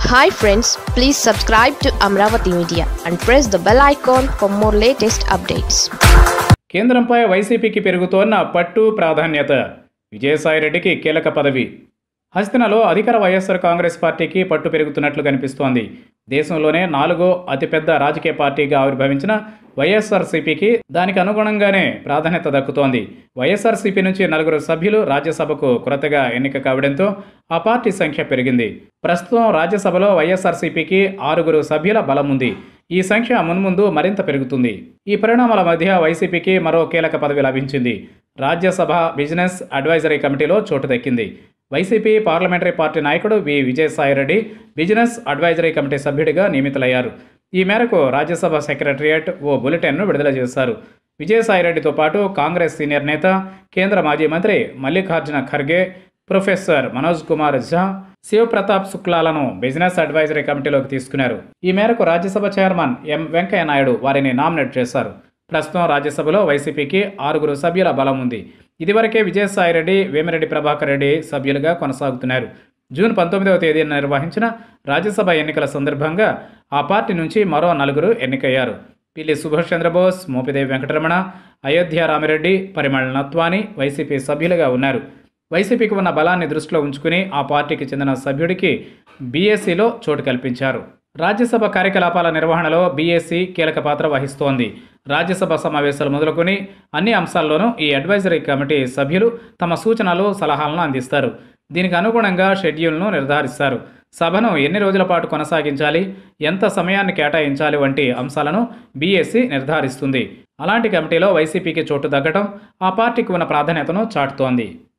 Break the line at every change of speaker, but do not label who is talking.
hi friends please subscribe to Amaravati media and press the bell icon for more latest updates
కేంద్రంపై వైసీపీకి పెరుగుతోన్న పట్టు ప్రాధాన్యత విజయసాయిరెడ్డికి కీలక పదవి హస్తినలో అధికార వైఎస్ఆర్ కాంగ్రెస్ పార్టీకి పట్టు పెరుగుతున్నట్లు కనిపిస్తోంది దేశంలోనే నాలుగో అతిపెద్ద రాజకీయ పార్టీగా ఆవిర్భవించిన వైఎస్ఆర్సీపీకి దానికి అనుగుణంగానే ప్రాధాన్యత దక్కుతోంది వైఎస్ఆర్సీపీ నుంచి నలుగురు సభ్యులు రాజ్యసభకు కొరతగా ఎన్నిక కావడంతో ఆ పార్టీ సంఖ్య పెరిగింది ప్రస్తుతం రాజ్యసభలో వైఎస్ఆర్సీపీకి ఆరుగురు సభ్యుల బలం ఉంది ఈ సంఖ్య మున్ముందు మరింత పెరుగుతుంది ఈ పరిణామాల మధ్య వైసీపీకి మరో కీలక పదవి లభించింది రాజ్యసభ బిజినెస్ అడ్వైజరీ కమిటీలో చోటు దక్కింది వైసీపీ పార్లమెంటరీ పార్టీ నాయకుడు V Vijayasai Reddy business advisory committee సభ్యుడిగా నియమితులయ్యారు ఈ మేరకు రాజ్యసభ సెక్రటరియట్ ఓ బులెటిన్ను విడుదల చేశారు విజయసాయిరెడ్డితో పాటు కాంగ్రెస్ సీనియర్ నేత కేంద్ర మాజీ మంత్రి మల్లికార్జున ఖర్గే ప్రొఫెసర్ మనోజ్ కుమార్ ఝా శివప్రతాప్ శుక్లాలను బిజినెస్ అడ్వైజరీ కమిటీలోకి తీసుకున్నారు ఈ మేరకు రాజ్యసభ చైర్మన్ ఎం వెంకయ్య నాయుడు వారిని నామినేట్ చేశారు ప్రస్తుతం రాజ్యసభలో వైసీపీకి ఆరుగురు సభ్యుల బలం ఉంది ఇదివరకే విజయసాయిరెడ్డి వేమిరెడ్డి ప్రభాకర్ రెడ్డి సభ్యులుగా కొనసాగుతున్నారు జూన్ పంతొమ్మిదవ తేదీన నిర్వహించిన రాజ్యసభ ఎన్నికల సందర్భంగా ఆ పార్టీ నుంచి మరో నలుగురు ఎన్నికయ్యారు పిల్లి సుభాష్ చంద్రబోస్ మోపిదేవి వెంకటరమణ అయోధ్య రామిరెడ్డి పరిమళ నత్వాని వైసీపీ సభ్యులుగా ఉన్నారు వైసీపీకి ఉన్న బలాన్ని దృష్టిలో ఉంచుకుని ఆ పార్టీకి చెందిన సభ్యుడికి బీఎస్సీలో చోటు కల్పించారు రాజ్యసభ కార్యకలాపాల నిర్వహణలో బీఎస్సీ కీలక పాత్ర వహిస్తోంది రాజ్యసభ సమావేశాలు మొదలుకొని అన్ని అంశాల్లోనూ ఈ అడ్వైజరీ కమిటీ సభ్యులు తమ సూచనలు సలహాలను అందిస్తారు దీనికి అనుగుణంగా షెడ్యూల్ను నిర్ధారిస్తారు సభను ఎన్ని రోజుల పాటు కొనసాగించాలి ఎంత సమయాన్ని కేటాయించాలి వంటి అంశాలను బీఎస్సీ నిర్ధారిస్తుంది అలాంటి కమిటీలో వైసీపీకి చోటు తగ్గడం ఆ పార్టీకి ఉన్న ప్రాధాన్యతను చాటుతోంది